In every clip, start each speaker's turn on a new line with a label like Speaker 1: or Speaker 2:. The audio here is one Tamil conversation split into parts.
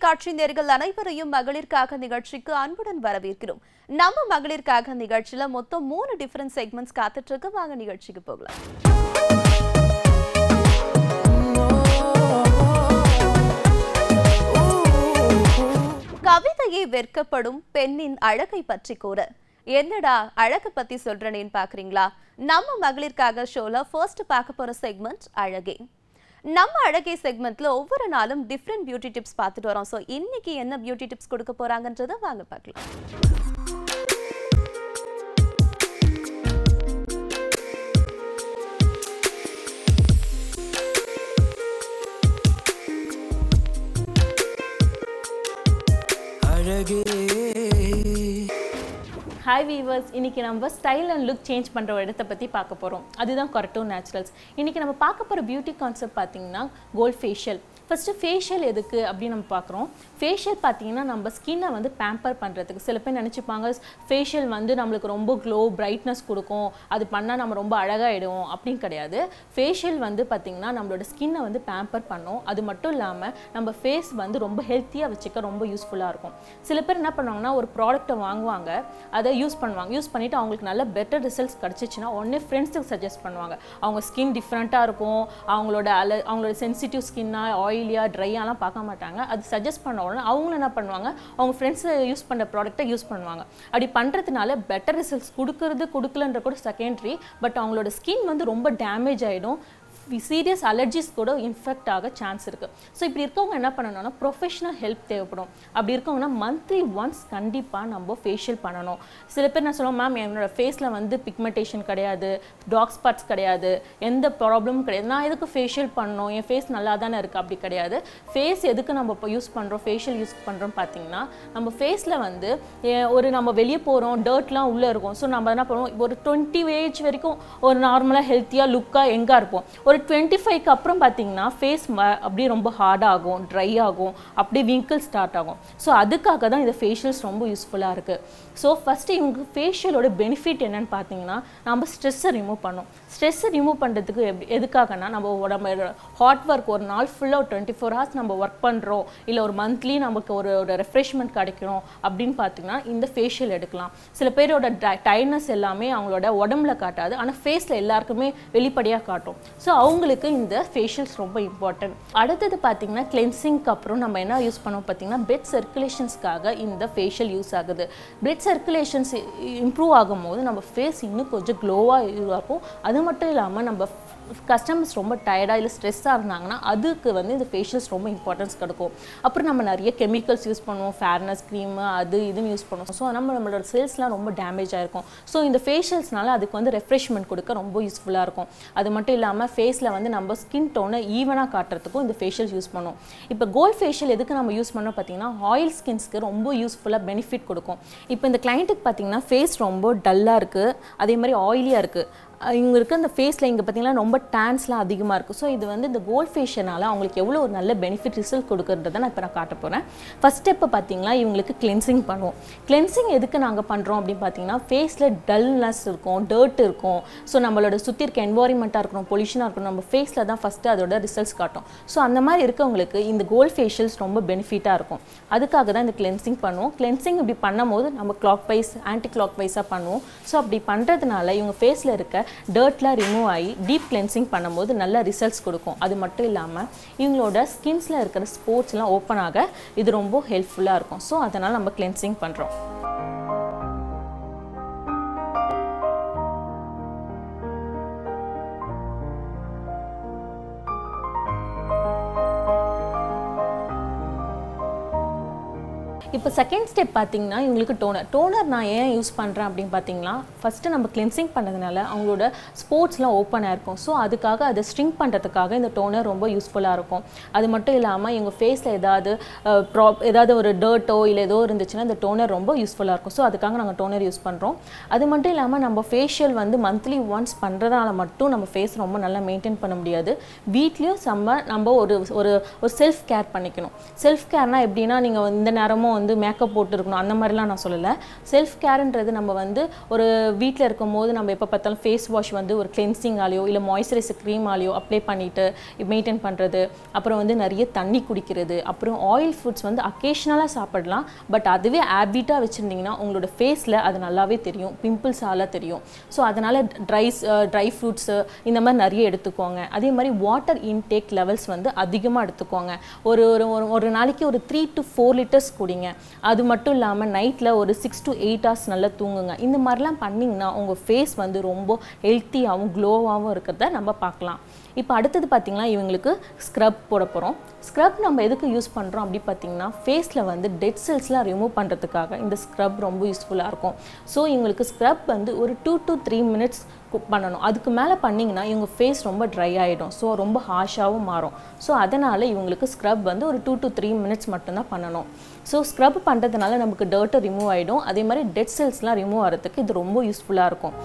Speaker 1: தொலைக்காட்சி நேர்கள் அனைவரையும் மகளிர்க்காக நிகழ்ச்சிக்கு அன்புடன் வரவேற்கிறோம் நம்ம மகளிர்க்காக நிகழ்ச்சியில மொத்தம் மூணு டிஃபரண்ட் செக்மெண்ட்ஸ் காத்துட்டு இருக்கு வாங்க நிகழ்ச்சிக்கு போகலாம் கவிதையை வெட்கப்படும் பெண்ணின் அழகை பற்றி கூற என்னடா அழகு பத்தி சொல்றேனேன்னு பாக்குறீங்களா நம்ம மகளிர்க்காக ஷோல ஃபர்ஸ்ட் பார்க்க போற செக்மெண்ட் அழகே நம்ம அழகே செக்மெண்ட்ல ஒவ்வொரு நாளும் டிஃப்ரெண்ட் பியூட்டி டிப்ஸ் பார்த்துட்டு வரோம் ஸோ இன்னைக்கு என்ன பியூட்டி டிப்ஸ் கொடுக்க போறாங்கன்றதை வாங்க பார்க்கலாம்
Speaker 2: அழகே
Speaker 3: ஹாய் வீவர்ஸ் இன்னைக்கு நம்ம ஸ்டைல் அண்ட் லுக் சேஞ்ச் பண்ணுற ஒரு இடத்த பற்றி பார்க்க போகிறோம் அதுதான் கொரட்டோ நேச்சுரல்ஸ் இன்னைக்கு நம்ம பார்க்க போகிற பியூட்டி கான்செப்ட் பார்த்தீங்கன்னா கோல்ட் ஃபேஷியல் ஃபஸ்ட்டு ஃபேஷியல் எதுக்கு அப்படின்னு நம்ம பார்க்குறோம் ஃபேஷியல் பார்த்தீங்கன்னா நம்ம ஸ்கின்னை வந்து பேம்பர் பண்ணுறதுக்கு சில பேர் நினச்சிப்பாங்க ஃபேஷியல் வந்து நம்மளுக்கு ரொம்ப க்ளோ பிரைட்னஸ் கொடுக்கும் அது பண்ணால் நம்ம ரொம்ப அழகாயிடும் அப்படின்னு கிடையாது ஃபேஷியல் வந்து பார்த்திங்கன்னா நம்மளோட ஸ்கின்னை வந்து பேம்பர் பண்ணும் அது மட்டும் இல்லாமல் நம்ம ஃபேஸ் வந்து ரொம்ப ஹெல்த்தியாக வச்சுக்க ரொம்ப யூஸ்ஃபுல்லாக இருக்கும் சில பேர் என்ன பண்ணுவாங்கன்னா ஒரு ப்ராடக்ட்டை வாங்குவாங்க அதை யூஸ் பண்ணுவாங்க யூஸ் பண்ணிவிட்டு அவங்களுக்கு நல்ல பெட்டர் ரிசல்ட்ஸ் கிடச்சிச்சின்னா உடனே ஃப்ரெண்ட்ஸுக்கு சஜஸ்ட் பண்ணுவாங்க அவங்க ஸ்கின் டிஃப்ரெண்ட்டாக இருக்கும் அவங்களோட அல அவங்களோட சென்சிட்டிவ் ஸ்கின்னாக ஆயிலியாக ட்ரையாலாம் பார்க்க மாட்டாங்க அது சஜஸ்ட் பண்ண உடனே அவங்களும் என்ன பண்ணுவாங்க அவங்க ஃப்ரெண்ட்ஸ் யூஸ் பண்ணுற ப்ராடக்ட்டை யூஸ் பண்ணுவாங்க அப்படி பண்ணுறதுனால பெட்டர் ரிசல்ட்ஸ் கொடுக்கறது கொடுக்கலன்ற கூட செகண்டரி பட் அவங்களோட ஸ்கின் வந்து ரொம்ப டேமேஜ் ஆகிடும் சீரியஸ் அலர்ஜிஸ் கூட இன்ஃபெக்ட் ஆக சான்ஸ் இருக்குது ஸோ இப்படி இருக்கவங்க என்ன பண்ணணும்னா ப்ரொஃபஷனல் ஹெல்ப் தேவைப்படும் அப்படி இருக்கவங்கன்னா மந்த்லி ஒன்ஸ் கண்டிப்பாக நம்ம ஃபேஷியல் பண்ணணும் சில பேர் நான் சொல்லுவோம் மேம் என்னோட ஃபேஸில் வந்து பிக்மெண்டேஷன் கிடையாது டாக் ஸ்பாட்ஸ் கிடையாது எந்த ப்ராப்ளமும் கிடையாது நான் எதுக்கு ஃபேஷியல் பண்ணணும் என் ஃபேஸ் நல்லா தானே இருக்குது அப்படி கிடையாது ஃபேஸ் எதுக்கு நம்ம இப்போ யூஸ் பண்ணுறோம் ஃபேஷியல் யூஸ் பண்ணுறோம் பார்த்தீங்கன்னா நம்ம ஃபேஸில் வந்து ஏ- ஒரு நம்ம வெளியே போகிறோம் டர்ட்லாம் உள்ளே இருக்கும் ஸோ நம்ம என்ன பண்ணுவோம் ஒரு டுவெண்ட்டி ஏஜ் வரைக்கும் ஒரு நார்மலாக ஹெல்த்தியாக லுக்காக எங்கே இருப்போம் ஒரு டுவெண்ட்டி ஃபைவ்க்கு அப்புறம் பார்த்தீங்கன்னா ஃபேஸ் அப்படியே ரொம்ப ஹார்ட் ஆகும் ட்ரை ஆகும் அப்படியே விங்கிள் ஸ்டார்ட் ஆகும் ஸோ அதுக்காக தான் இந்த ஃபேஷியல்ஸ் ரொம்ப யூஸ்ஃபுல்லாக இருக்குது ஸோ ஃபஸ்ட்டு இவங்க ஃபேஷியலோட பெனிஃபிட் என்னன்னு பார்த்தீங்கன்னா நம்ம ஸ்ட்ரெஸ்ஸை ரிமூவ் பண்ணோம் ஸ்ட்ரெஸ்ஸை ரிமூவ் பண்ணுறதுக்கு எப்படி எதுக்காகனா நம்ம நம்ம ஹாட் ஒர்க் ஒரு நாள் ஃபுல்லாக ஒரு டுவெண்ட்டி ஃபோர் ஹவர்ஸ் நம்ம ஒர்க் பண்ணுறோம் இல்லை ஒரு மந்த்லி நமக்கு ஒரு ஒரு ரெஃப்ரெஷ்மெண்ட் கிடைக்கணும் அப்படின்னு பார்த்தீங்கன்னா இந்த ஃபேஷியல் எடுக்கலாம் சில பேரோட டயர்னஸ் எல்லாமே அவங்களோட உடம்புல காட்டாது ஆனால் ஃபேஸில் எல்லாருக்குமே வெளிப்படையாக காட்டும் ஸோ அவங்களுக்கு இந்த ஃபேஷியல்ஸ் ரொம்ப இம்பார்ட்டன்ட் அடுத்தது பார்த்தீங்கன்னா கிளென்சிங்க்கு அப்புறம் நம்ம என்ன யூஸ் பண்ணுவோம் பார்த்தீங்கன்னா பிளட் சர்க்குலேஷன்ஸ்க்காக இந்த ஃபேஷியல் யூஸ் ஆகுது பிளட் சர்க்குலேஷன்ஸ் இம்ப்ரூவ் ஆகும்போது நம்ம ஃபேஸ் இன்னும் கொஞ்சம் க்ளோவாக இருக்கும் அது மட்டும் இல்லாமல் நம்ம கஸ்டமர்ஸ் ரொம்ப டயர்டாக இல்லை ஸ்ட்ரெஸ்ஸாக இருந்தாங்கன்னா அதுக்கு வந்து இந்த ஃபேஷியல்ஸ் ரொம்ப இம்பார்ட்டன்ஸ் கொடுக்கும் அப்புறம் நம்ம நிறைய கெமிக்கல்ஸ் யூஸ் பண்ணுவோம் ஃபேர்னஸ் க்ரீமு அது இதுன்னு யூஸ் பண்ணுவோம் ஸோ நம்ம நம்மளோட செல்ஸ்லாம் ரொம்ப டேமேஜ் ஆயிருக்கும் ஸோ இந்த ஃபேஷியல்ஸ்னால அதுக்கு வந்து ரெஃப்ரெஷ்மெண்ட் கொடுக்க ரொம்ப யூஸ்ஃபுல்லாக இருக்கும் அது மட்டும் இல்லாமல் ஃபேஸில் வந்து நம்ம ஸ்கின் டோனை ஈவனாக காட்டுறதுக்கும் இந்த ஃபேஷியல் யூஸ் பண்ணுவோம் இப்போ கோல்ட் ஃபேஷியல் எதுக்கு நம்ம யூஸ் பண்ணோம் பார்த்தீங்கன்னா ஆயில் ஸ்கின்ஸ்க்கு ரொம்ப யூஸ்ஃபுல்லாக பெனிஃபிட் கொடுக்கும் இப்போ இந்த கிளைண்ட்டுக்கு பார்த்தீங்கன்னா ஃபேஸ் ரொம்ப டல்லாக இருக்குது அதே மாதிரி ஆயிலியாக இருக்குது இவங்க இருக்க அந்த ஃபேஸில் இங்கே பார்த்தீங்கன்னா ரொம்ப டேன்ஸ்லாம் அதிகமாக இருக்குது ஸோ இது வந்து இந்த கோல்ட் ஃபேஷியனால் அவங்களுக்கு எவ்வளோ ஒரு நல்ல பெனிஃபிட் ரிசல்ட் கொடுக்குறத நான் இப்போ நான் காட்ட போகிறேன் ஃபஸ்ட் ஸ்டெப்பை பார்த்தீங்கன்னா இவங்களுக்கு கிளென்சிங் பண்ணுவோம் கிளென்சிங் எதுக்கு நாங்கள் பண்ணுறோம் அப்படின்னு பார்த்தீங்கன்னா ஃபேஸில் டல்னஸ் இருக்கும் டர்ட் இருக்கும் ஸோ நம்மளோட சுற்றி இருக்க என்வாயன்மெண்ட்டாக இருக்கணும் பொல்யூஷனாக இருக்கணும் நம்ம ஃபேஸில் தான் ஃபஸ்ட்டு அதோட ரிசல்ட்ஸ் காட்டும் ஸோ அந்த மாதிரி இருக்கவங்களுக்கு இந்த கோல்ட் ஃபேஷியல்ஸ் ரொம்ப பெனிஃபிட்டாக இருக்கும் அதுக்காக தான் இந்த கிளென்சிங் பண்ணுவோம் கிளென்சிங் இப்படி பண்ணும்போது நம்ம கிளாக் வைஸ் ஆன்டி கிளாக் வைஸாக பண்ணுவோம் ஸோ அப்படி பண்ணுறதுனால இவங்க ஃபேஸில் இருக்க டர்ட்லாம் ரிமூவ் ஆகி டீப் கிளென்சிங் பண்ணும்போது நல்ல ரிசல்ட்ஸ் கொடுக்கும் அது மட்டும் இல்லாமல் இவங்களோட ஸ்கின்ஸில் இருக்கிற ஸ்போர்ட்ஸ்லாம் ஓப்பன் ஆக இது ரொம்ப ஹெல்ப்ஃபுல்லாக இருக்கும் ஸோ அதனால் நம்ம கிளென்சிங் பண்ணுறோம் இப்போ செகண்ட் ஸ்டெப் பார்த்தீங்கன்னா இவங்களுக்கு டோனர் டோனர் நான் ஏன் யூஸ் பண்ணுறேன் அப்படின்னு பார்த்தீங்கன்னா ஃபஸ்ட்டு நம்ம கிளென்சிங் பண்ணதுனால அவங்களோட ஸ்போர்ட்ஸ்லாம் ஓப்பனாக இருக்கும் ஸோ அதுக்காக அதை ஸ்ட்ரிங் பண்ணுறதுக்காக இந்த டோனர் ரொம்ப யூஸ்ஃபுல்லாக இருக்கும் அது மட்டும் இல்லாமல் இவங்க ஃபேஸில் ஏதாவது ப்ரா ஏதாவது ஒரு டர்ட்டோ இல்லை ஏதோ இருந்துச்சுன்னா இந்த டோனர் ரொம்ப யூஸ்ஃபுல்லாக இருக்கும் ஸோ அதுக்காக நாங்கள் டோனர் யூஸ் பண்ணுறோம் அது மட்டும் இல்லாமல் நம்ம ஃபேஷியல் வந்து மந்த்லி ஒன்ஸ் பண்ணுறதுனால மட்டும் நம்ம ஃபேஸ் ரொம்ப நல்லா மெயின்டைன் பண்ண முடியாது வீட்லேயும் நம்ம நம்ம ஒரு ஒரு ஒரு செல்ஃப் கேர் பண்ணிக்கணும் செல்ஃப் கேர்னால் எப்படின்னா நீங்கள் இந்த நேரமும் வந்து வந்து மேக்கப் போட்டு இருக்கணும் அந்த மாதிரிலாம் நான் சொல்லலை செல்ஃப் கேர்ன்றது நம்ம வந்து ஒரு வீட்டில் இருக்கும் போது நம்ம எப்போ பார்த்தாலும் ஃபேஸ் வாஷ் வந்து ஒரு கிளென்சிங்காலேயோ இல்லை மாய்ஸ்சரைசர் க்ரீமாலேயோ அப்ளை பண்ணிட்டு மெயின்டைன் பண்ணுறது அப்புறம் வந்து நிறைய தண்ணி குடிக்கிறது அப்புறம் ஆயில் ஃபுட்ஸ் வந்து அக்கேஷ்னலாக சாப்பிடலாம் பட் அதுவே ஹேபிட்டாக வச்சுருந்தீங்கன்னா உங்களோட ஃபேஸில் அது நல்லாவே தெரியும் பிம்பிள்ஸால தெரியும் ஸோ அதனால் ட்ரைஸ் ட்ரை ஃப்ரூட்ஸு இந்த மாதிரி நிறைய எடுத்துக்கோங்க அதே மாதிரி வாட்டர் இன்டேக் லெவல்ஸ் வந்து அதிகமாக எடுத்துக்கோங்க ஒரு ஒரு ஒரு- ஒரு நாளைக்கு ஒரு த்ரீ டு ஃபோர் லிட்டர்ஸ் குடிங்க அது மட்டும் இல்லாமல் நைட்டில் ஒரு சிக்ஸ் டு எயிட் ஹவர்ஸ் நல்லா தூங்குங்க இந்த மாதிரிலாம் பண்ணிங்கன்னா உங்கள் ஃபேஸ் வந்து ரொம்ப ஹெல்த்தியாகவும் க்ளோவாகவும் இருக்கிறத நம்ம பார்க்கலாம் இப்போ அடுத்தது பார்த்திங்கன்னா இவங்களுக்கு ஸ்க்ரப் போட போகிறோம் ஸ்க்ரப் நம்ம எதுக்கு யூஸ் பண்ணுறோம் அப்படி பார்த்தீங்கன்னா ஃபேஸில் வந்து டெட் செல்ஸ்லாம் ரிமூவ் பண்ணுறதுக்காக இந்த ஸ்க்ரப் ரொம்ப யூஸ்ஃபுல்லாக இருக்கும் ஸோ இவங்களுக்கு ஸ்க்ரப் வந்து ஒரு டூ டு த்ரீ மினிட்ஸ் பண்ணணும் அதுக்கு மேலே பண்ணிங்கன்னா இவங்க ஃபேஸ் ரொம்ப ட்ரை ஆகிடும் ஸோ ரொம்ப ஹாஷாகவும் மாறும் ஸோ அதனால் இவங்களுக்கு ஸ்க்ரப் வந்து ஒரு டூ டு த்ரீ மினிட்ஸ் மட்டும்தான் பண்ணணும் ஸோ ஸ்க்ரப் பண்ணுறதுனால நமக்கு டர்ட்டை ரிமூவ் ஆகிடும் அதே மாதிரி டெட் செல்ஸ்லாம் ரிமூவ் ஆகிறதுக்கு இது ரொம்ப யூஸ்ஃபுல்லாக இருக்கும்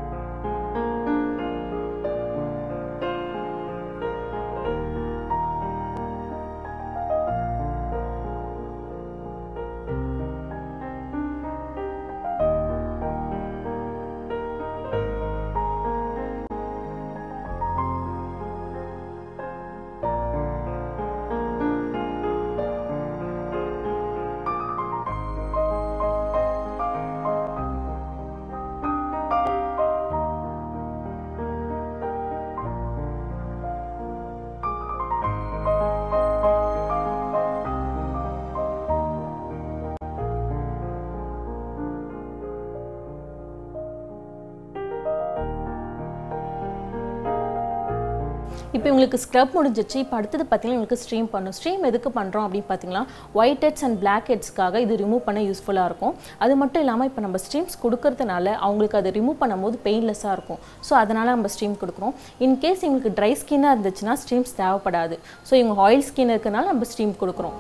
Speaker 3: இப்போ இவங்களுக்கு ஸ்க்ரப் முடிஞ்சிச்சு இப்போ அடுத்தது பார்த்தீங்கன்னா இவங்களுக்கு ஸ்ட்ரீம் பண்ணும் ஸ்ட்ரீம் எதுக்கு பண்ணுறோம் அப்படின்னு பார்த்தீங்கன்னா ஒயிட் ஹெட்ஸ் அண்ட் பிளாக் ஹெட்ஸ்க்காக இது ரிமூவ் பண்ண யூஸ்ஃபுல்லாக இருக்கும் அது மட்டும் இல்லாமல் இப்போ நம்ம ஸ்ட்ரீம்ஸ் கொடுக்கறதுனால அவங்களுக்கு அதை ரிமூவ் பண்ணும்போது பெயின்லெஸ்ஸாக இருக்கும் ஸோ அதனால் நம்ம ஸ்ட்ரீம் கொடுக்குறோம் இன்கேஸ் இவங்களுக்கு ட்ரை ஸ்கின்னாக இருந்துச்சுன்னா ஸ்ட்ரீம்ஸ் தேவைப்படாது ஸோ இவங்க ஆயில் ஸ்கின் இருக்கனால நம்ம ஸ்ட்ரீம் கொடுக்குறோம்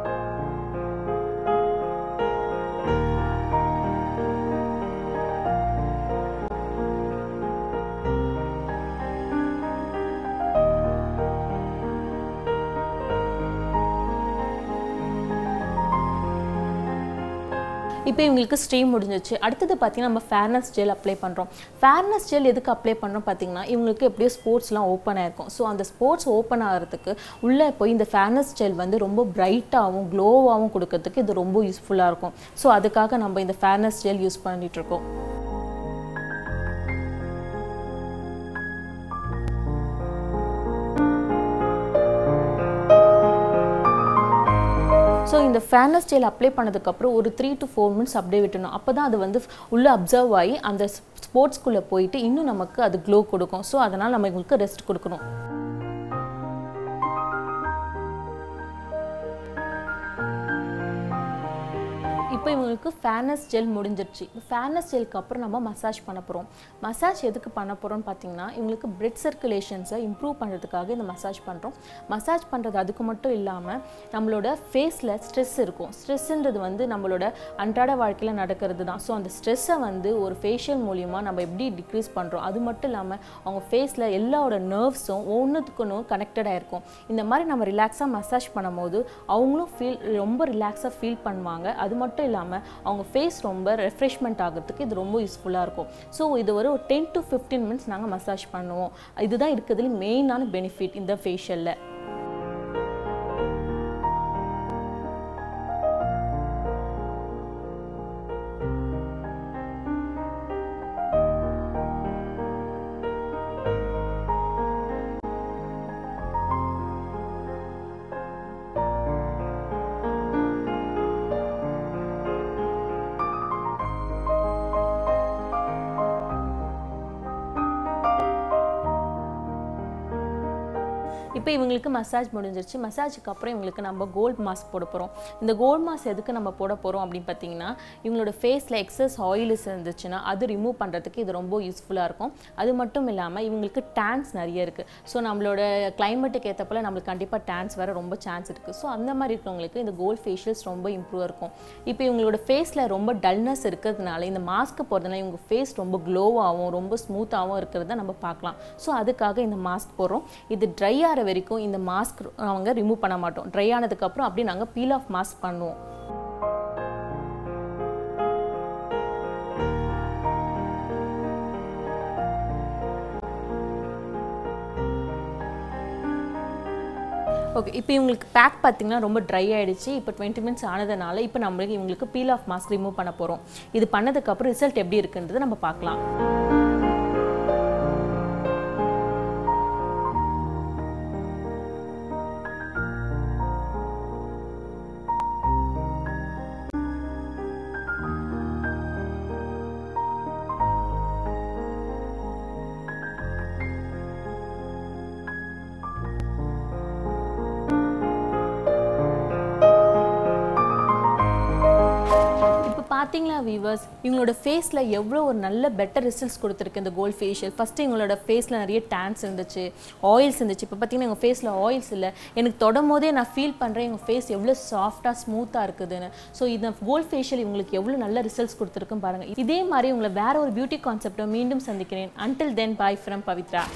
Speaker 3: இப்போ இவங்களுக்கு ஸ்ட்ரீம் முடிஞ்சிச்சு அடுத்தது பார்த்தீங்கன்னா நம்ம ஃபேர்னஸ் ஜெல் அப்ளை பண்ணுறோம் ஃபேர்னஸ் ஜெல் எதுக்கு அப்ளை பண்ணுறோம் பார்த்தீங்கன்னா இவங்களுக்கு எப்படியோ ஸ்போர்ட்ஸ்லாம் ஓப்பன் ஆயிருக்கும் ஸோ அந்த ஸ்போர்ட்ஸ் ஓப்பன் ஆகிறதுக்கு உள்ளே போய் இந்த ஃபேர்னஸ் ஜெல் வந்து ரொம்ப பிரைட்டாகவும் க்ளோவாகவும் கொடுக்கறதுக்கு இது ரொம்ப யூஸ்ஃபுல்லாக இருக்கும் ஸோ அதுக்காக நம்ம இந்த ஃபேர்னஸ் ஜெல் யூஸ் பண்ணிட்டு இருக்கோம் ஸோ இந்த ஃபேர்னஸ் ஜெல் அப்ளை பண்ணதுக்கப்புறம் ஒரு த்ரீ டு ஃபோர் மினிட்ஸ் அப்படியே விட்டணும் அப்போ தான் அது வந்து உள்ளே அப்சர்வ் ஆகி அந்த ஸ்போர்ட்ஸ்குள்ளே போயிட்டு இன்னும் நமக்கு அது க்ளோ கொடுக்கும் ஸோ அதனால் நம்ம இவங்களுக்கு ரெஸ்ட் கொடுக்கணும் இப்போ இவங்களுக்கு ஃபேர்னஸ் ஜெல் முடிஞ்சிருச்சு ஃபேர்னஸ் ஜெல்க்கு அப்புறம் நம்ம மசாஜ் பண்ண போகிறோம் மசாஜ் எதுக்கு பண்ண போகிறோம்னு பார்த்தீங்கன்னா இவங்களுக்கு பிளட் சர்க்குலேஷன்ஸை இம்ப்ரூவ் பண்ணுறதுக்காக இந்த மசாஜ் பண்ணுறோம் மசாஜ் பண்ணுறது அதுக்கு மட்டும் இல்லாமல் நம்மளோட ஃபேஸில் ஸ்ட்ரெஸ் இருக்கும் ஸ்ட்ரெஸ்ன்றது வந்து நம்மளோட அன்றாட வாழ்க்கையில் நடக்கிறது தான் ஸோ அந்த ஸ்ட்ரெஸ்ஸை வந்து ஒரு ஃபேஷியல் மூலியமாக நம்ம எப்படி டிக்ரீஸ் பண்ணுறோம் அது மட்டும் இல்லாமல் அவங்க ஃபேஸில் எல்லாரோட நர்வ்ஸும் ஒன்றுத்துக்கு ஒன்று கனெக்டடாக இருக்கும் இந்த மாதிரி நம்ம ரிலாக்ஸாக மசாஜ் பண்ணும்போது அவங்களும் ஃபீல் ரொம்ப ரிலாக்ஸாக ஃபீல் பண்ணுவாங்க அது மட்டும் இல்லாமல் அவங்க ஃபேஸ் ரொம்ப ரெஃப்ரெஷ்மெண்ட் ஆகிறதுக்கு இது ரொம்ப யூஸ்ஃபுல்லாக இருக்கும் ஸோ இது ஒரு டென் டு ஃபிஃப்டீன் மினிட்ஸ் நாங்கள் மசாஜ் பண்ணுவோம் இதுதான் இருக்கிறதுல மெயினான பெனிஃபிட் இந்த ஃபேஷியலில் இப்போ இவங்களுக்கு மசாஜ் முடிஞ்சிருச்சு மசாஜுக்கு அப்புறம் இவங்களுக்கு நம்ம கோல்ட் மாஸ்க் போட போகிறோம் இந்த கோல்ட் மாஸ்க் எதுக்கு நம்ம போட போகிறோம் அப்படின்னு பார்த்தீங்கன்னா இவங்களோட ஃபேஸில் எக்ஸஸ் ஆயில்ஸ் இருந்துச்சுன்னா அது ரிமூவ் பண்ணுறதுக்கு இது ரொம்ப யூஸ்ஃபுல்லாக இருக்கும் அது மட்டும் இல்லாமல் இவங்களுக்கு டேன்ஸ் நிறைய இருக்குது ஸோ நம்மளோட கிளைமேட்டுக்கு ஏற்ற போல் நம்மளுக்கு கண்டிப்பாக டேன்ஸ் வர ரொம்ப சான்ஸ் இருக்குது ஸோ அந்த மாதிரி இருக்கிறவங்களுக்கு இந்த கோல்ட் ஃபேஷியல்ஸ் ரொம்ப இம்ப்ரூவ் இருக்கும் இப்போ இவங்களோட ஃபேஸில் ரொம்ப டல்னஸ் இருக்கிறதுனால இந்த மாஸ்க் போடுறதுனால இவங்க ஃபேஸ் ரொம்ப க்ளோவாகவும் ரொம்ப ஸ்மூத்தாகவும் இருக்கிறத நம்ம பார்க்கலாம் ஸோ அதுக்காக இந்த மாஸ்க் போடுறோம் இது ட்ரை ஆகிற வரைக்கும் இந்த மாஸ்க் அவங்க ரிமூவ் பண்ண மாட்டோம் ட்ரை ஆனதுக்கப்புறம் அப்படியே நாங்கள் பீல் ஆஃப் மாஸ்க் பண்ணுவோம் ஓகே இப்போ இவங்களுக்கு பேக் பார்த்தீங்கன்னா ரொம்ப ட்ரை ஆயிடுச்சு இப்போ டுவெண்ட்டி மினிட்ஸ் ஆனதுனால இப்போ நம்மளுக்கு இவங்களுக்கு பீல் ஆஃப் மாஸ்க் ரிமூவ் பண்ண போகிறோம் இது பண்ணதுக்கப்புறம் ரிசல்ட் எப்படி இருக்குன்றது நம்ம பார்க்கலாம் இப்போ பார்த்தீங்களா வீவர்ஸ் இவங்களோட ஃபேஸில் எவ்வளோ ஒரு நல்ல பெட்டர் ரிசல்ட்ஸ் கொடுத்துருக்கு இந்த கோல்ட் ஃபேஷியல் ஃபஸ்ட்டு இவங்களோட ஃபேஸில் நிறைய டேன்ஸ் இருந்துச்சு ஆயில்ஸ் இருந்துச்சு இப்போ பார்த்தீங்கன்னா எங்கள் ஃபேஸில் ஆயில்ஸ் இல்லை எனக்கு தொடும் போதே நான் ஃபீல் பண்ணுறேன் எங்கள் ஃபேஸ் எவ்வளோ சாஃப்டாக ஸ்மூத்தாக இருக்குதுன்னு ஸோ இந்த கோல்ட் ஃபேஷியல் இவங்களுக்கு எவ்வளோ நல்ல ரிசல்ட்ஸ் கொடுத்துருக்குன்னு பாருங்கள் இதே மாதிரி உங்களை வேற ஒரு பியூட்டி கான்செப்டை மீண்டும் சந்திக்கிறேன் until then bye from Pavithra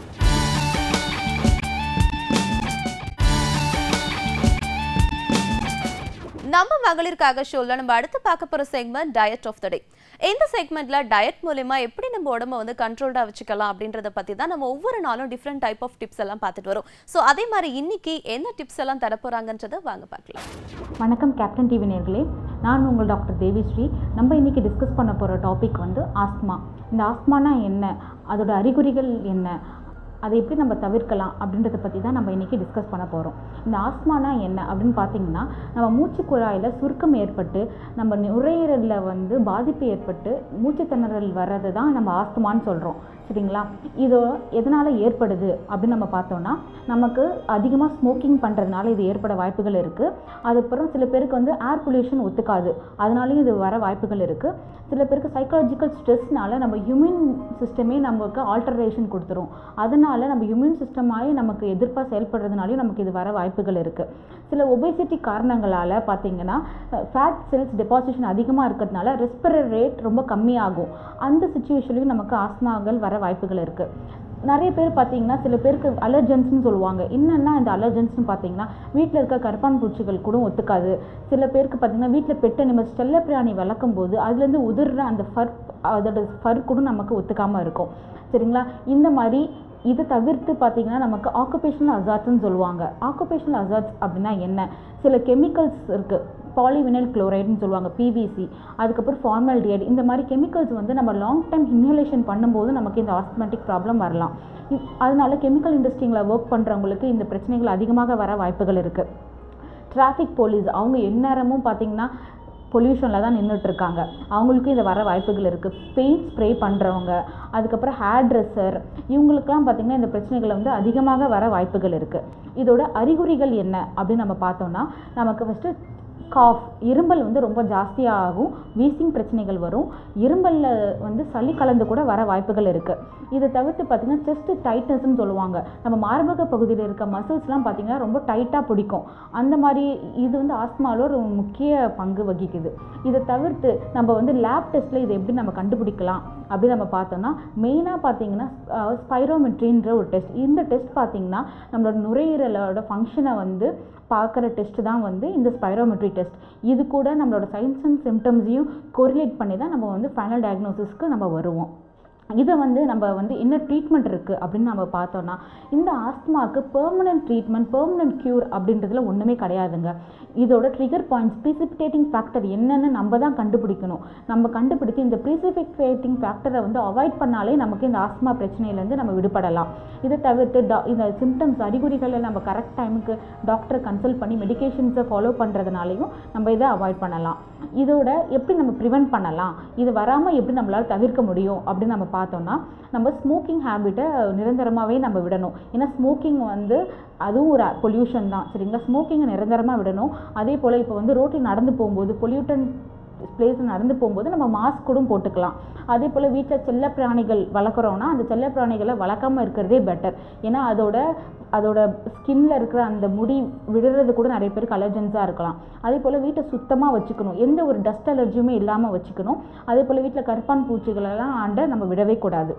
Speaker 1: நம்ம மகளிருக்காக ஷோல நம்ம அடுத்து பார்க்க போற segment diet of the day இந்த செக்மெண்ட்ல டயட் மூலமா எப்படி நம்ம உடம்ப வந்து கண்ட்ரோல்டா வச்சுக்கலாம் அப்படின்றத பத்தி தான் நம்ம ஒவ்வொரு நாளும் டிஃப்ரெண்ட் டைப் ஆஃப் டிப்ஸ் எல்லாம் பார்த்துட்டு வரோம் ஸோ அதே மாதிரி இன்னைக்கு என்ன டிப்ஸ் எல்லாம் தர போறாங்கன்றதை வாங்க பார்க்கலாம்
Speaker 2: வணக்கம் கேப்டன் டிவி நேர்களே நான் உங்கள் டாக்டர் தேவிஸ்ரீ நம்ம இன்றைக்கி டிஸ்கஸ் பண்ண போகிற டாபிக் வந்து ஆஸ்மா இந்த ஆஸ்மானா என்ன அதோட அறிகுறிகள் என்ன அதை எப்படி நம்ம தவிர்க்கலாம் அப்படின்றத பற்றி தான் நம்ம இன்றைக்கி டிஸ்கஸ் பண்ண போகிறோம் இந்த ஆஸ்மானா என்ன அப்படின்னு பார்த்தீங்கன்னா நம்ம மூச்சு குழாயில் சுருக்கம் ஏற்பட்டு நம்ம நுரையீரலில் வந்து பாதிப்பு ஏற்பட்டு மூச்சு திணறல் வர்றது தான் நம்ம ஆஸ்துமான்னு சொல்கிறோம் சரிங்களா இது எதனால் ஏற்படுது அப்படின்னு நம்ம பார்த்தோன்னா நமக்கு அதிகமாக ஸ்மோக்கிங் பண்ணுறதுனால இது ஏற்பட வாய்ப்புகள் இருக்குது அதுக்கப்புறம் சில பேருக்கு வந்து ஏர் பொல்யூஷன் ஒத்துக்காது அதனாலையும் இது வர வாய்ப்புகள் இருக்குது சில பேருக்கு சைக்காலஜிக்கல் ஸ்ட்ரெஸ்னால நம்ம ஹியூமன் சிஸ்டமே நமக்கு ஆல்டரேஷன் கொடுத்துரும் அதனால நம்ம ஹியூமன் சிஸ்டமாகவே நமக்கு எதிர்ப்பாக செயல்படுறதுனாலையும் நமக்கு இது வர வாய்ப்புகள் இருக்குது சில ஒபேசிட்டி காரணங்களால் பார்த்தீங்கன்னா ஃபேட் செல்ஸ் டெபாசிஷன் அதிகமாக இருக்கிறதுனால ரெஸ்பிரேட் ரேட் ரொம்ப கம்மியாகும் அந்த சுச்சுவேஷன்லையும் நமக்கு ஆஸ்மாக்கள் வர வாய்ப்புகள் இருக்குது நிறைய பேர் பார்த்தீங்கன்னா சில பேருக்கு அலர்ஜென்ஸ்னு சொல்லுவாங்க என்னென்னா இந்த அலர்ஜென்ஸ்னு பார்த்தீங்கன்னா வீட்டில் இருக்க கருப்பான் பூச்சிகள் கூட ஒத்துக்காது சில பேருக்கு பார்த்தீங்கன்னா வீட்டில் பெட் அனிமல்ஸ் செல்ல பிராணி வளர்க்கும் போது அதுலேருந்து உதிர்ற அந்த ஃபர் அதோட ஃபர் கூட நமக்கு ஒத்துக்காமல் இருக்கும் சரிங்களா இந்த மாதிரி இதை தவிர்த்து பார்த்தீங்கன்னா நமக்கு ஆக்குபேஷனல் அசாட்ஸ்னு சொல்லுவாங்க ஆக்குபேஷனல் அசாட்ஸ் அப்படின்னா என்ன சில கெமிக்கல்ஸ் இருக்குது பாலிவினைல் குளோரைடுன்னு சொல்லுவாங்க பிவிசி அதுக்கப்புறம் ஃபார்மல்டிஹைட் இந்த மாதிரி கெமிக்கல்ஸ் வந்து நம்ம லாங் டைம் இன்ஹலேஷன் பண்ணும்போது நமக்கு இந்த ஆஸ்மெட்டிக் ப்ராப்ளம் வரலாம் இப்- அதனால கெமிக்கல் இண்டஸ்ட்ரியில் ஒர்க் பண்ணுறவங்களுக்கு இந்த பிரச்சனைகள் அதிகமாக வர வாய்ப்புகள் இருக்குது டிராஃபிக் போலீஸ் அவங்க எந்நேரமும் பார்த்தீங்கன்னா பொல்யூஷனில் தான் நின்றுட்டு இருக்காங்க அவங்களுக்கும் இது வர வாய்ப்புகள் இருக்குது பெயிண்ட் ஸ்ப்ரே பண்ணுறவங்க அதுக்கப்புறம் ஹேர் ட்ரெஸ்ஸர் இவங்களுக்கெல்லாம் பார்த்திங்கன்னா இந்த பிரச்சனைகள் வந்து அதிகமாக வர வாய்ப்புகள் இருக்குது இதோட அறிகுறிகள் என்ன அப்படின்னு நம்ம பார்த்தோம்னா நமக்கு ஃபஸ்ட்டு காஃப் இருமல் வந்து ரொம்ப ஜாஸ்தியாக ஆகும் வீசிங் பிரச்சனைகள் வரும் இருமலில் வந்து சளி கலந்து கூட வர வாய்ப்புகள் இருக்குது இதை தவிர்த்து பார்த்திங்கன்னா செஸ்ட் டைட்னஸ்னு சொல்லுவாங்க நம்ம மார்பக பகுதியில் இருக்க மசில்ஸ்லாம் பார்த்திங்கன்னா ரொம்ப டைட்டாக பிடிக்கும் அந்த மாதிரி இது வந்து ஆஸ்மாவில் ஒரு முக்கிய பங்கு வகிக்குது இதை தவிர்த்து நம்ம வந்து லேப் டெஸ்ட்டில் இதை எப்படி நம்ம கண்டுபிடிக்கலாம் அப்படி நம்ம பார்த்தோம்னா மெயினாக பார்த்தீங்கன்னா ஸ்பைரோமெட்ரின்ற ஒரு டெஸ்ட் இந்த டெஸ்ட் பார்த்தீங்கன்னா நம்மளோட நுரையீரலோட ஃபங்க்ஷனை வந்து பார்க்குற டெஸ்ட் தான் வந்து இந்த ஸ்பைரோமெட்ரி டெஸ்ட் இது கூட நம்மளோட சைன்ஸ் அண்ட் சிம்டம்ஸையும் கோரிலேட் பண்ணி தான் நம்ம வந்து ஃபைனல் டயக்னோசிஸ்க்கு நம்ம வருவோம் இதை வந்து நம்ம வந்து என்ன ட்ரீட்மெண்ட் இருக்குது அப்படின்னு நம்ம பார்த்தோன்னா இந்த ஆஸ்துமாவுக்கு பெர்மனன்ட் ட்ரீட்மெண்ட் பெர்மனன்ட் க்யூர் அப்படின்றதுல ஒன்றுமே கிடையாதுங்க இதோட ட்ரிகர் பாயிண்ட்ஸ் ப்ரீசிபிடேட்டிங் ஃபேக்டர் என்னன்னு நம்ம தான் கண்டுபிடிக்கணும் நம்ம கண்டுபிடித்து இந்த ப்ரீசிபிடேட்டிங் ஃபேக்டரை வந்து அவாய்ட் பண்ணாலே நமக்கு இந்த ஆஸ்துமா பிரச்சனையிலேருந்து நம்ம விடுபடலாம் இதை தவிர்த்து டா இந்த சிம்டம்ஸ் அறிகுறிகளை நம்ம கரெக்ட் டைமுக்கு டாக்டரை கன்சல்ட் பண்ணி மெடிகேஷன்ஸை ஃபாலோ பண்ணுறதுனாலையும் நம்ம இதை அவாய்ட் பண்ணலாம் இதோட எப்படி நம்ம ப்ரிவென்ட் பண்ணலாம் இது வராமல் எப்படி நம்மளால் தவிர்க்க முடியும் அப்படின்னு நம்ம பார்த்தோம்னா நம்ம ஸ்மோக்கிங் ஹேபிட்டை நிரந்தரமாகவே நம்ம விடணும் ஏன்னா ஸ்மோக்கிங் வந்து அதுவும் ஒரு பொல்யூஷன் தான் சரிங்களா ஸ்மோக்கிங்கை நிரந்தரமாக விடணும் அதே போல் இப்போ வந்து ரோட்டில் நடந்து போகும்போது பொல்யூட்டன் பிளேஸில் நடந்து போகும்போது நம்ம மாஸ்க் கூட போட்டுக்கலாம் அதே போல் வீட்டில் செல்ல பிராணிகள் வளர்க்குறோன்னா அந்த செல்ல பிராணிகளை வளர்க்காம இருக்கிறதே பெட்டர் ஏன்னா அதோட அதோட ஸ்கின்ல இருக்கிற அந்த முடி விடுறது கூட நிறைய பேருக்கு அலர்ஜென்ஸாக இருக்கலாம் அதே போல் வீட்டை சுத்தமாக வச்சுக்கணும் எந்த ஒரு டஸ்ட் அலர்ஜியுமே இல்லாமல் வச்சுக்கணும் அதே போல் வீட்டில் கருப்பான் பூச்சிகளெல்லாம் ஆண்ட நம்ம விடவே கூடாது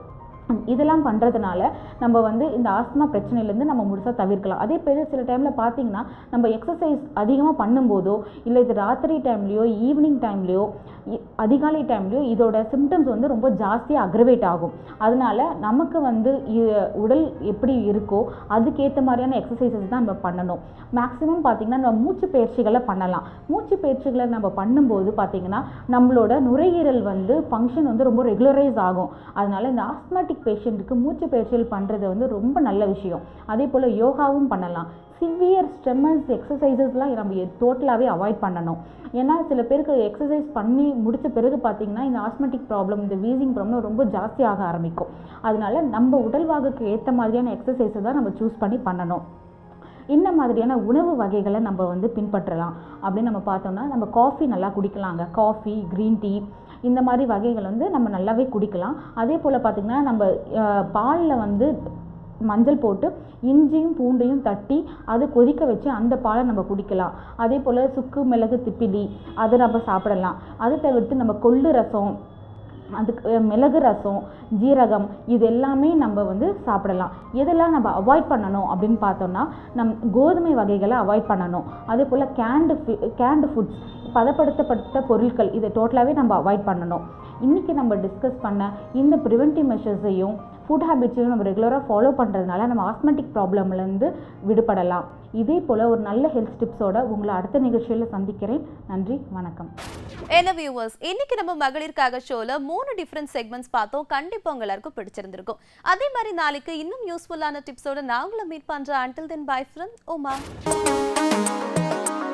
Speaker 2: இதெல்லாம் பண்ணுறதுனால நம்ம வந்து இந்த ஆஸ்துமா பிரச்சனையிலேருந்து நம்ம முழுசாக தவிர்க்கலாம் அதே பேர் சில டைமில் பார்த்தீங்கன்னா நம்ம எக்ஸசைஸ் அதிகமாக பண்ணும்போதோ இல்லை இது ராத்திரி டைம்லேயோ ஈவினிங் டைம்லேயோ அதிகாலை டைம்லேயோ இதோட சிம்டம்ஸ் வந்து ரொம்ப ஜாஸ்தியாக அக்ரவேட் ஆகும் அதனால நமக்கு வந்து இ- உடல் எப்படி இருக்கோ அதுக்கேற்ற மாதிரியான எக்ஸசைசஸ் தான் நம்ம பண்ணணும் மேக்ஸிமம் பார்த்திங்கன்னா நம்ம மூச்சு பயிற்சிகளை பண்ணலாம் மூச்சு பயிற்சிகளை நம்ம பண்ணும்போது பார்த்திங்கன்னா நம்மளோட நுரையீரல் வந்து ஃபங்க்ஷன் வந்து ரொம்ப ரெகுலரைஸ் ஆகும் அதனால இந்த ஆஸ்மாட்டிக் பேஷண்ட்டுக்கு மூச்சு பயிற்சிகள் பண்ணுறது வந்து ரொம்ப நல்ல விஷயம் அதே போல் யோகாவும் பண்ணலாம் சிவியர் ஸ்ட்ரெம்மஸ் எக்ஸசைசஸ்லாம் நம்ம டோட்டலாகவே அவாய்ட் பண்ணணும் ஏன்னா சில பேருக்கு எக்ஸசைஸ் பண்ணி முடிச்ச பிறகு பார்த்தீங்கன்னா இந்த ஆஸ்மெட்டிக் ப்ராப்ளம் இந்த வீசிங் ப்ராப்ளம் ரொம்ப ஜாஸ்தியாக ஆரம்பிக்கும் அதனால நம்ம உடல்வாகுக்கு ஏற்ற மாதிரியான எக்ஸசைஸை தான் நம்ம சூஸ் பண்ணி பண்ணணும் என்ன மாதிரியான உணவு வகைகளை நம்ம வந்து பின்பற்றலாம் அப்படின்னு நம்ம பார்த்தோம்னா நம்ம காஃபி நல்லா குடிக்கலாங்க காஃபி க்ரீன் டீ இந்த மாதிரி வகைகள் வந்து நம்ம நல்லாவே குடிக்கலாம் அதே போல் பார்த்திங்கன்னா நம்ம பாலில் வந்து மஞ்சள் போட்டு இஞ்சியும் பூண்டையும் தட்டி அதை கொதிக்க வச்சு அந்த பாலை நம்ம குடிக்கலாம் அதே போல் சுக்கு மிளகு திப்பிலி அதை நம்ம சாப்பிடலாம் அதை தவிர்த்து நம்ம கொள்ளு ரசம் அதுக்கு அஹ், மிளகு ரசம் ஜீரகம் இது எல்லாமே நம்ம வந்து சாப்பிடலாம் எதெல்லாம் நம்ம அவாய்ட் பண்ணணும் அப்படின்னு பார்த்தோம்னா நம் கோதுமை வகைகளை அவாய்ட் பண்ணணும் அதே போல் கேண்டு கேண்டு ஃபுட்ஸ் பதப்படுத்தப்பட்ட பொருட்கள் இதை டோட்டலாகவே நம்ம அவாய்ட் பண்ணணும் இன்றைக்கி நம்ம டிஸ்கஸ் பண்ண இந்த ப்ரிவென்டிவ் மெஷர்ஸையும் ஃபுட் ஹேபிட்ஸையும் நம்ம ரெகுலராக ஃபாலோ பண்ணுறதுனால நம்ம ஆஸ்மெட்டிக் ப்ராப்ளம்லேருந்து விடுபடலாம் இதே போல் ஒரு நல்ல ஹெல்த் டிப்ஸோட உங்களை அடுத்த நிகழ்ச்சியில் சந்திக்கிறேன் நன்றி வணக்கம்
Speaker 1: என்ன வியூவர்ஸ் இன்னைக்கு நம்ம மகளிருக்காக ஷோல மூணு டிஃப்ரெண்ட் செக்மெண்ட்ஸ் பார்த்தோம் கண்டிப்பா உங்க எல்லாருக்கும் பிடிச்சிருந்திருக்கும் அதே மாதிரி நாளைக்கு இன்னும் யூஸ்ஃபுல்லான டிப்ஸோட நான் உங்களை மீட் பண்றேன் until then bye from Uma